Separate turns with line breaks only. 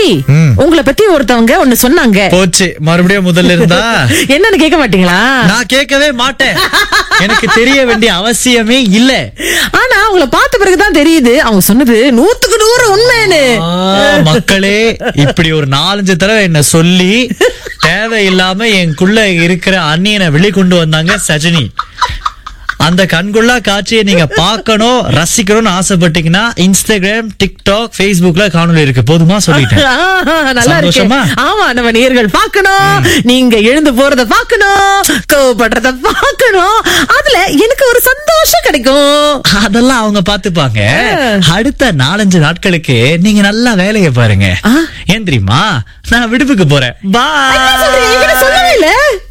ம்.
உங்களை பத்தி ஒருத்தவங்க ஒண்ணு சொன்னாங்க
போச்சு மறுபடியும் முதல்ல இருந்தா
என்னன்னு கேட்க மாட்டீங்களா
நான் கேட்கவே மாட்டேன் எனக்கு தெரிய வேண்டிய அவசியமே இல்ல
ஆனா அவங்கள பார்த்த பிறகுதான் தெரியுது அவங்க சொன்னது நூத்துக்கு நூறு உண்மைன்னு
ஆ, மக்களே இப்படி ஒரு நாலஞ்சு தடவை என்ன சொல்லி தேவையில்லாம என்குள்ள இருக்கிற அந்நியனை வெளிக்கொண்டு வந்தாங்க சஜினி அந்த கண்கொள்ளா காட்சியை நீங்க பார்க்கணும் ரசிக்கணும்னு ஆசைப்பட்டீங்கன்னா இன்ஸ்டாகிராம் டிக்டாக் Facebookல காணொளி இருக்கு போதுமா சொல்லிட்டேன்
ஆஹா, நல்லா இருக்கு
சந்தோஷமா?
ஆமா நம்ம நேர்கள் பார்க்கணும் நீங்க எழுந்து போறத பார்க்கணும் கோவப்படுறத பார்க்கணும் அதுல எனக்கு ஒரு சந்தோஷம் கிடைக்கும்
அதெல்லாம் அவங்க பாத்துப்பாங்க அடுத்த நாலஞ்சு நாட்களுக்கு நீங்க நல்லா வேலையை பாருங்க
ஆ.
ஏன் தெரியுமா நான் விடுப்புக்கு போறேன்
என்ன
பாய்
சொல்றீங்க என்கிட்ட சொல்லவே இல்ல